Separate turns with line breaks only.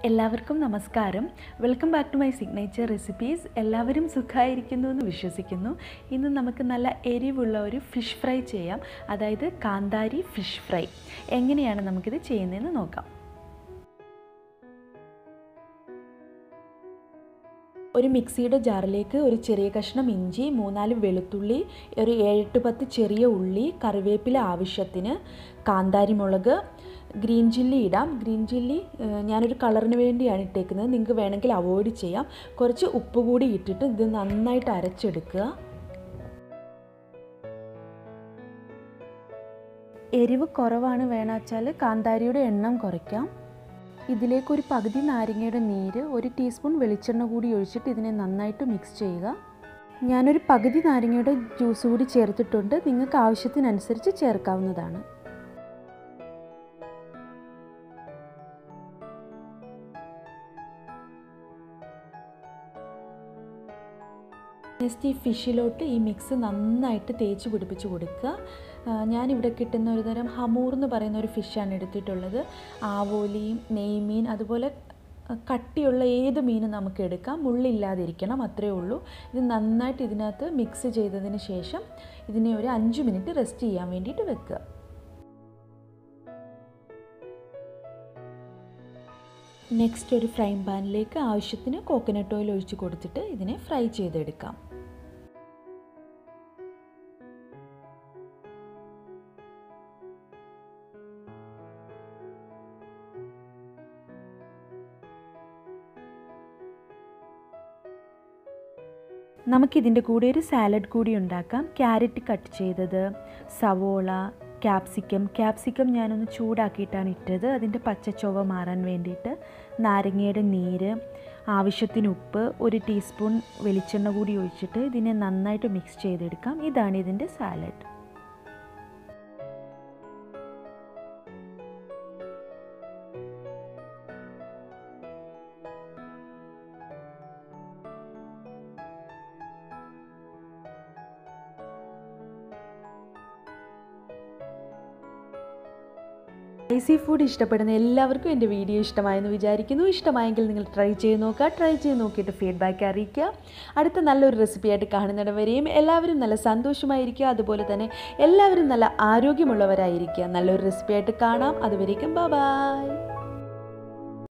എല്ലാവർക്കും നമസ്കാരം welcome back to my signature recipes എല്ലാവരും സുഖമായിരിക്കുന്നു എന്ന് വിശ്വസിക്കുന്നു ഇന്ന് നമുക്ക് നല്ല എരിവുള്ള ഒരു ഫിഷ് ഫ്രൈ ചെയ്യാം അതായത് കാന്താരി ഫിഷ് ഫ്രൈ എങ്ങനെയാണ് നമുക്കിത് ചെയ്യുന്നതെന്ന് നോക്കാം ഒരു മിക്സിയുടെ ജാറിലേക്ക് ഒരു ചെറിയ കഷ്ണം ഇഞ്ചി മൂന്നാല് വെളുത്തുള്ളി ഒരു ഏഴെട്ട് പത്ത് ചെറിയ ഉള്ളി കറിവേപ്പില ആവശ്യത്തിന് കാന്താരി മുളക് ഗ്രീൻ ചില്ലി ഇടാം ഗ്രീൻ ചില്ലി ഞാനൊരു കളറിന് വേണ്ടിയാണ് ഇട്ടേക്കുന്നത് നിങ്ങൾക്ക് വേണമെങ്കിൽ അവോയ്ഡ് ചെയ്യാം കുറച്ച് ഉപ്പ് കൂടി ഇട്ടിട്ട് ഇത് നന്നായിട്ട് അരച്ചെടുക്കുക എരിവ് കുറവാണ് വേണമെച്ചാൽ കാന്താരിയുടെ എണ്ണം കുറയ്ക്കാം ഇതിലേക്ക് ഒരു പകുതി നാരങ്ങയുടെ നീര് ഒരു ടീസ്പൂൺ വെളിച്ചെണ്ണ കൂടി ഒഴിച്ചിട്ട് ഇതിനെ നന്നായിട്ട് മിക്സ് ചെയ്യുക ഞാനൊരു പകുതി നാരങ്ങയുടെ ജ്യൂസ് കൂടി ചേർത്തിട്ടുണ്ട് നിങ്ങൾക്ക് ആവശ്യത്തിനനുസരിച്ച് ചേർക്കാവുന്നതാണ് നെക്സ്റ്റ് ഈ ഫിഷിലോട്ട് ഈ മിക്സ് നന്നായിട്ട് തേച്ച് പിടിപ്പിച്ച് കൊടുക്കുക ഞാനിവിടെ കിട്ടുന്ന ഒരു തരം ഹമൂർ എന്ന് പറയുന്ന ഒരു ഫിഷാണ് എടുത്തിട്ടുള്ളത് ആവോലിയും നെയ്മീൻ അതുപോലെ കട്ടിയുള്ള ഏത് മീനും നമുക്ക് എടുക്കാം മുള്ളില്ലാതിരിക്കണം അത്രയേ ഉള്ളൂ ഇത് നന്നായിട്ട് ഇതിനകത്ത് മിക്സ് ചെയ്തതിന് ശേഷം ഇതിനെ ഒരു അഞ്ച് മിനിറ്റ് റെസ്റ്റ് ചെയ്യാൻ വേണ്ടിയിട്ട് വെക്കുക നെക്സ്റ്റ് ഒരു ഫ്രൈ പാനിലേക്ക് ആവശ്യത്തിന് കോക്കനട്ട് ഓയിൽ ഒഴിച്ച് കൊടുത്തിട്ട് ഇതിനെ ഫ്രൈ ചെയ്തെടുക്കാം നമുക്കിതിൻ്റെ കൂടെ ഒരു സാലഡ് കൂടി ഉണ്ടാക്കാം ക്യാരറ്റ് കട്ട് ചെയ്തത് സവോള ക്യാപ്സിക്കം ക്യാപ്സിക്കം ഞാനൊന്ന് ചൂടാക്കിയിട്ടാണ് ഇട്ടത് അതിൻ്റെ പച്ചച്ചൊവ മാറാൻ വേണ്ടിയിട്ട് നാരങ്ങയുടെ നീര് ആവശ്യത്തിന് ഉപ്പ് ഒരു ടീസ്പൂൺ വെളിച്ചെണ്ണ കൂടി ഒഴിച്ചിട്ട് ഇതിനെ നന്നായിട്ട് മിക്സ് ചെയ്തെടുക്കാം ഇതാണ് ഇതിൻ്റെ സാലഡ് സ്പൈസി ഫുഡ് ഇഷ്ടപ്പെടുന്ന എല്ലാവർക്കും എൻ്റെ വീഡിയോ ഇഷ്ടമായെന്ന് വിചാരിക്കുന്നു ഇഷ്ടമായെങ്കിൽ നിങ്ങൾ ട്രൈ ചെയ്ത് നോക്കുക ട്രൈ ചെയ്ത് നോക്കിയിട്ട് ഫീഡ്ബാക്ക് അറിയിക്കുക അടുത്ത നല്ലൊരു റെസിപ്പി ആയിട്ട് കാണുന്നിടവരെയും എല്ലാവരും നല്ല സന്തോഷമായിരിക്കുക അതുപോലെ തന്നെ എല്ലാവരും നല്ല ആരോഗ്യമുള്ളവരായിരിക്കുക നല്ലൊരു റെസിപ്പി ആയിട്ട് കാണാം അതുവരേക്കും ബൈ